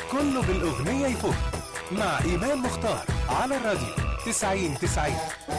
كله بالأغنية يفوت مع إيمان مختار على الراديو 90 90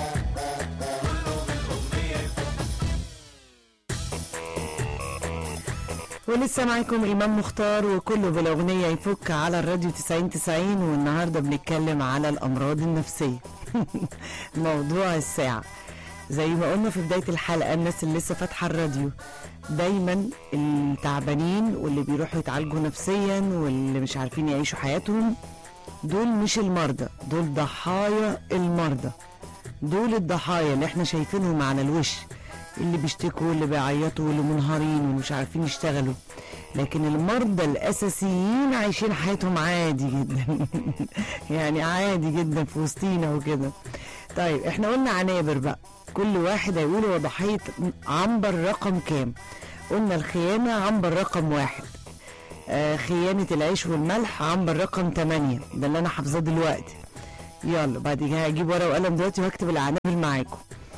ولسه معاكم إمام مختار وكله بالأغنية يفك على الراديو 90 90 والنهاردة بنتكلم على الأمراض النفسية موضوع الساعة زي ما قلنا في بداية الحلقة الناس اللي لسه فاتحة الراديو دايما التعبانين واللي بيروحوا يتعالجوا نفسيا واللي مش عارفين يعيشوا حياتهم دول مش المرضى دول ضحايا المرضى دول الضحايا اللي احنا شايفينهم على الوش اللي بيشتكوا واللي بيعيطوا واللي منهارين واللي مش عارفين يشتغلوا لكن المرضى الاساسيين عايشين حياتهم عادي جدا يعني عادي جدا في وسطينا وكده طيب احنا قلنا عنابر بقى كل واحد هيقول هو ضحيه عنبر رقم كام قلنا الخيانه عنبر رقم واحد آه خيانه العيش والملح عنبر رقم 8 ده اللي انا حافظاه دلوقتي يلا بعد كده هجيب ورقه وقلم دلوقتي وهكتب العنابر معاكم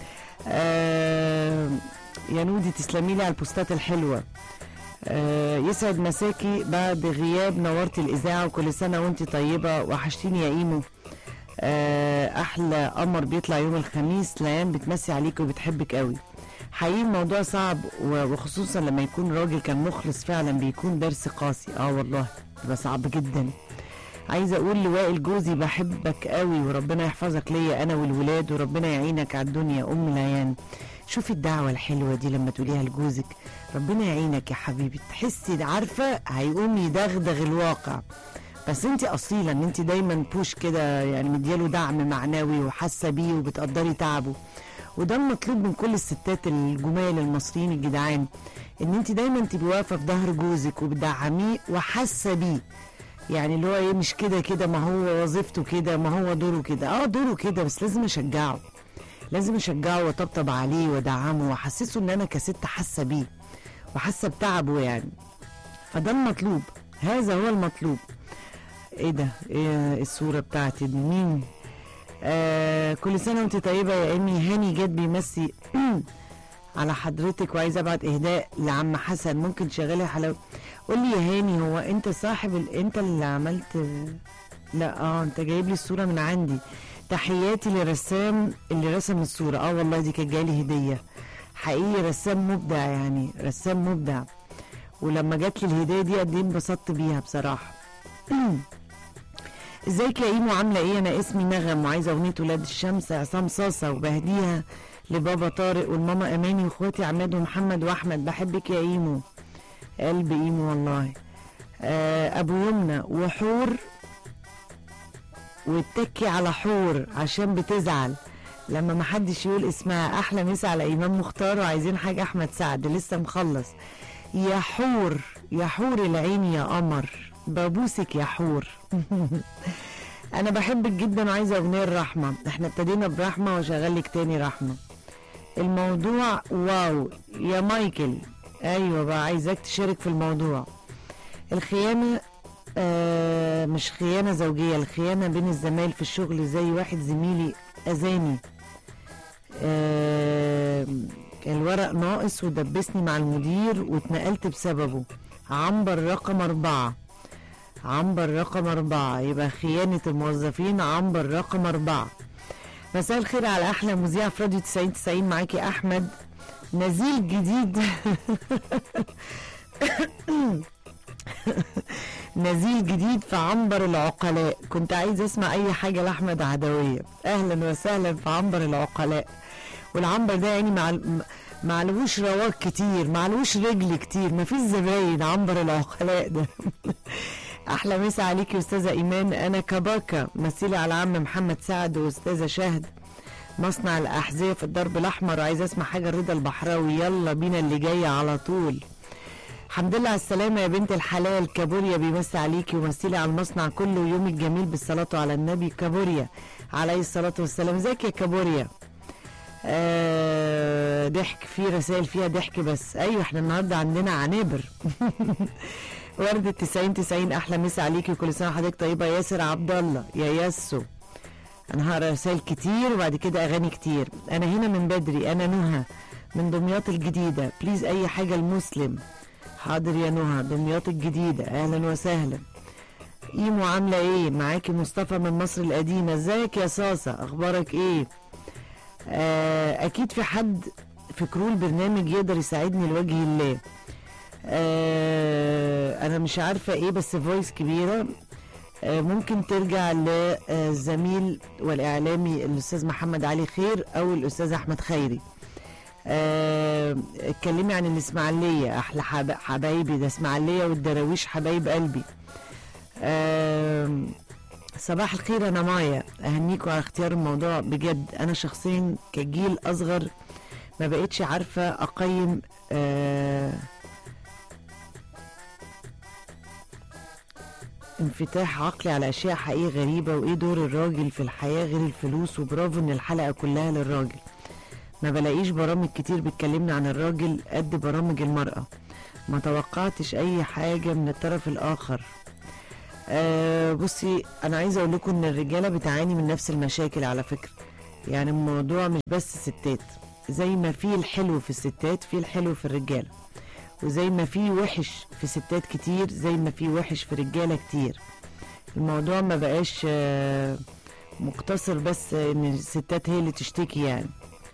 آه يا نودي تسلمي لي على البوستات الحلوه آه يسعد مساكي بعد غياب نورت الاذاعه وكل سنه وانت طيبه وحشتيني يا ايمو آه احلى قمر بيطلع يوم الخميس ليان بتمسي عليك وبتحبك قوي حقيقي الموضوع صعب و- وخصوصا لما يكون راجل كان مخلص فعلا بيكون درس قاسي اه والله بيبقى صعب جدا عايزه اقول لوائل جوزي بحبك قوي وربنا يحفظك ليا انا والولاد وربنا يعينك على الدنيا ام ليان شوفي الدعوه الحلوه دي لما تقوليها لجوزك ربنا يعينك يا حبيبي تحسي عارفه هيقوم يدغدغ الواقع بس انت اصيله ان انت دايما بوش كده يعني مدياله دعم معنوي وحاسه بيه وبتقدري تعبه وده المطلوب من كل الستات الجمال المصريين الجدعان ان انت دايما تبقي واقفه في ظهر جوزك وبتدعميه وحاسه بيه يعني اللي هو ايه مش كده كده ما هو وظيفته كده ما هو دوره كده اه دوره كده بس لازم اشجعه لازم اشجعه واطبطب عليه وادعمه واحسسه ان انا كست حاسه بيه وحاسه بتعبه يعني فده المطلوب هذا هو المطلوب ايه ده ايه الصوره بتاعتي دي مين آه كل سنه وانت طيبه يا امي هاني جد بيمسي على حضرتك وعايزه ابعت اهداء لعم حسن ممكن تشغلي حلاوه قول لي يا هاني هو انت صاحب ال... انت اللي عملت لا اه انت جايب لي الصوره من عندي تحياتي لرسام اللي رسم الصوره اه والله دي كانت جايلي هديه حقيقي رسام مبدع يعني رسام مبدع ولما جات لي الهديه دي قد ايه انبسطت بيها بصراحه ازيك يا ايمو عامله ايه انا اسمي نغم وعايزه اغنيه ولاد الشمس عصام صاصه وبهديها لبابا طارق والماما اماني واخواتي عماد ومحمد واحمد بحبك يا ايمو قلب ايمو والله آه ابو يمنى وحور واتكي على حور عشان بتزعل لما محدش يقول اسمها احلى مسا على امام مختار وعايزين حاجه احمد سعد لسه مخلص يا حور يا حور العين يا قمر ببوسك يا حور انا بحبك جدا وعايزه اغنيه الرحمه احنا ابتدينا برحمه وشغال لك تاني رحمه الموضوع واو يا مايكل ايوه بقى عايزاك تشارك في الموضوع الخيانه آه مش خيانه زوجيه الخيانه بين الزمايل في الشغل زي واحد زميلي اذاني آه الورق ناقص ودبسني مع المدير واتنقلت بسببه عنبر رقم أربعة عنبر رقم أربعة يبقى خيانة الموظفين عنبر رقم أربعة مساء الخير على أحلى مذيع في راديو 90 90 معاكي أحمد نزيل جديد نزيل جديد في عنبر العقلاء كنت عايز اسمع اي حاجه لاحمد عدويه اهلا وسهلا في عنبر العقلاء والعنبر ده يعني مع معلوش رواق كتير معلوش رجل كتير مفيش زباين عنبر العقلاء ده احلى مسا عليكي استاذه ايمان انا كباكا مثيلة على عم محمد سعد واستاذه شهد مصنع الاحذيه في الدرب الاحمر وعايزه اسمع حاجه رضا البحراوي يلا بينا اللي جايه على طول الحمد لله على السلامة يا بنت الحلال كابوريا بيمسي عليكي ومثيلي على المصنع كله يوم الجميل بالصلاة على النبي كابوريا عليه الصلاة والسلام ازيك يا كابوريا آه ضحك في رسائل فيها ضحك بس ايوه احنا النهارده عندنا عنابر وردة 90 90 احلى مسا عليكي وكل سنه وحضرتك طيبه ياسر عبد الله يا ياسو انا هقرا رسائل كتير وبعد كده اغاني كتير انا هنا من بدري انا نهى من دمياط الجديده بليز اي حاجه المسلم حاضر يا نهى دمياط الجديده اهلا وسهلا ايمو عامله ايه معاكي مصطفى من مصر القديمه ازيك يا صاصه اخبارك ايه آه اكيد في حد في كرو البرنامج يقدر يساعدني لوجه الله آه انا مش عارفه ايه بس فويس كبيره آه ممكن ترجع للزميل والاعلامي الاستاذ محمد علي خير او الاستاذ احمد خيري آه، اتكلمي عن الاسماعيليه احلى حب- حبايبي ده اسماعيليه والدراويش حبايب قلبي آه، صباح الخير انا مايا اهنيكوا على اختيار الموضوع بجد انا شخصيا كجيل اصغر ما بقتش عارفه اقيم آه انفتاح عقلي على اشياء حقيقيه غريبه وايه دور الراجل في الحياه غير الفلوس وبرافو ان الحلقه كلها للراجل ما بلاقيش برامج كتير بتكلمنا عن الراجل قد برامج المرأة ما توقعتش اي حاجة من الطرف الاخر آه بصي انا عايزة اقول لكم ان الرجالة بتعاني من نفس المشاكل على فكرة يعني الموضوع مش بس ستات زي ما في الحلو في الستات في الحلو في الرجالة وزي ما في وحش في ستات كتير زي ما في وحش في رجالة كتير الموضوع ما بقاش آه مقتصر بس ان الستات هي اللي تشتكي يعني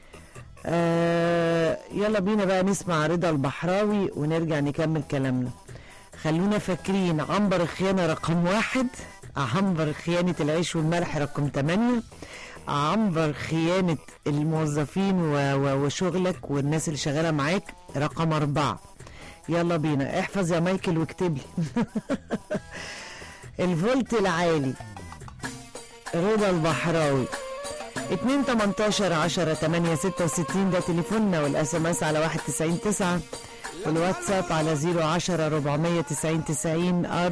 آه يلا بينا بقى نسمع رضا البحراوي ونرجع نكمل كلامنا خلونا فاكرين عنبر الخيانة رقم واحد عنبر خيانة العيش والملح رقم تمانية عنبر خيانة الموظفين و و وشغلك والناس اللي شغالة معاك رقم أربعة يلا بينا احفظ يا مايكل واكتب لي الفولت العالي رضا البحراوي 2 18 10 8 66 ده تليفوننا والاس ام اس على 199 والواتساب على 010 490 90